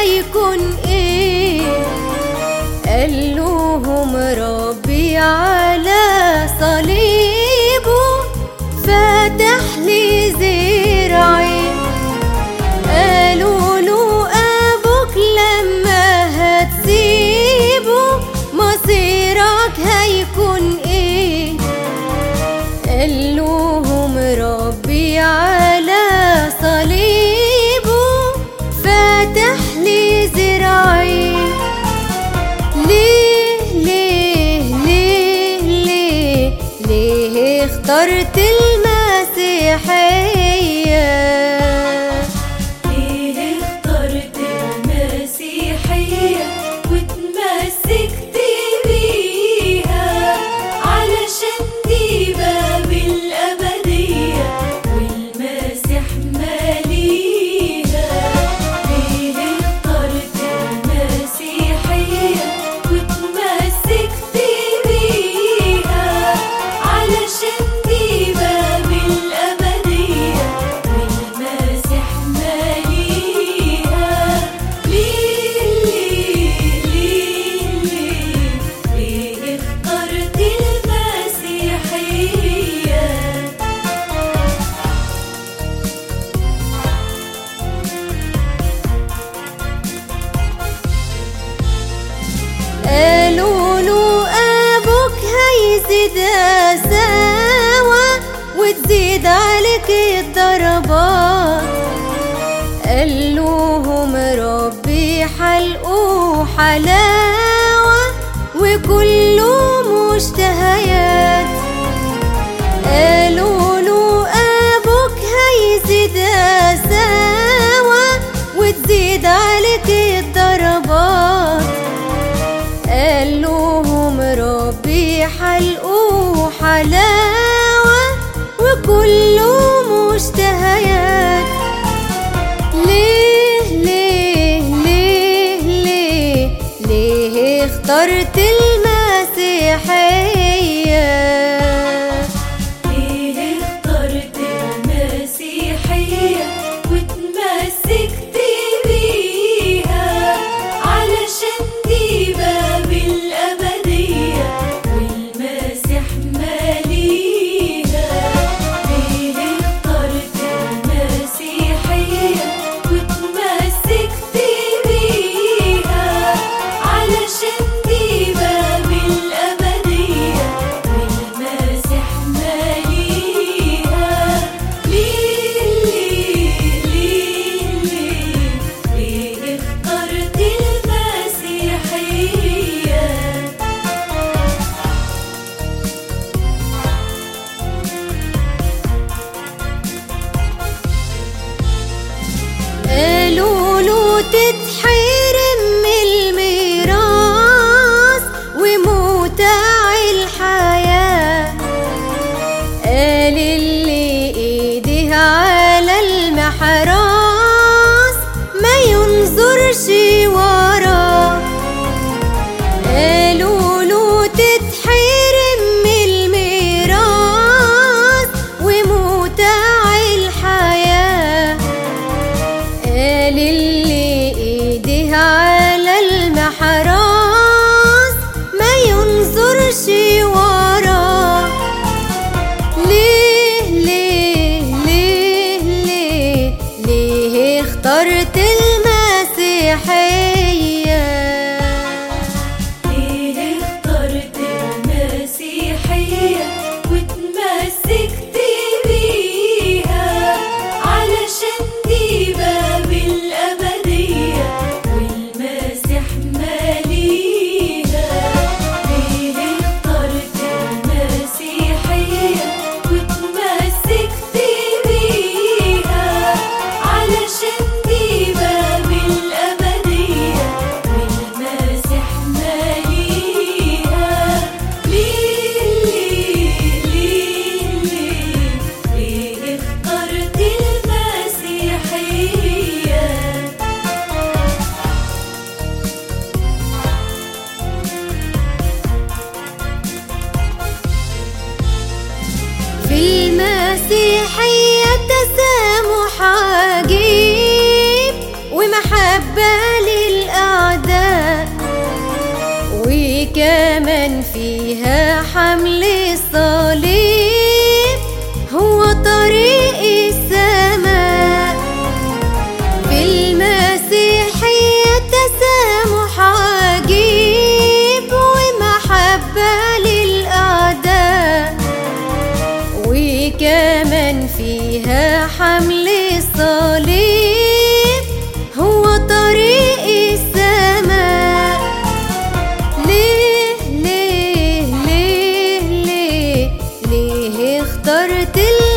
هيكون ايه قال لهم ربي على صليبه فاتح لي زرعي قالوا له ابوك لما هتسيبه مصيرك هيكون ايه قال لهم ربي على صليبه فاتح لي زرعي ليه ليه ليه ليه ليه اخترت المسيحية ليه اخترت المسيحية وتمسكت بيها علشان دي باب الأبدية والمسيح ماليها ليه اخترت المسيحية وتمسكت بيها علشان دي باب الأبدية والمسيح ماليها ليه ليه ليه ليه ليه اخترت المسيحية قالوا له ابوك هيزيد سوا وتزيد عليك الضربات قال لهم ربي حلقه حلاوة وكله مشتهيات قالوا له ابوك هيزيد سوا وتزيد عليك الضربات قال لهم ربي حلقه حلاوة وكله مشتهيات ليه ليه ليه ليه ليه اخترت المسيحية ليه اخترت المسيحية وتمسكت بيها علشان دي باب الأبدية والمسيح ماليها ليه اخترت المسيحية وتمسكت بيها علشان دي باب الأبدية والمسيح ماليها ليه ليه ليه ليه ليه اخترت المسيحية قالوا له تتحرم من الميراث ومتاع الحياة قال اللي ايديه على المحراس ما ينظرش وراه قالوا له تتحرم من الميراث ومتاع الحياه قال اللي ايديه على المحراس ما ينظرش وراه ليه ليه ليه ليه ليه اخترت المسيحية ليه اخترت المسيحية وتمسكت بيها علشان دي باب الأبدية والمسيح ماليها ليه اخترت المسيحية وتمسكت بيها علشان دي باب الأبدية والمسيح ماليها ليه ليه ليه ليه ليه اخترت المسيحية في المسيحية تسامح عجيب ومحبة وكمان فيها حمل الصليب هو طريق السماء ليه ليه ليه ليه اخترت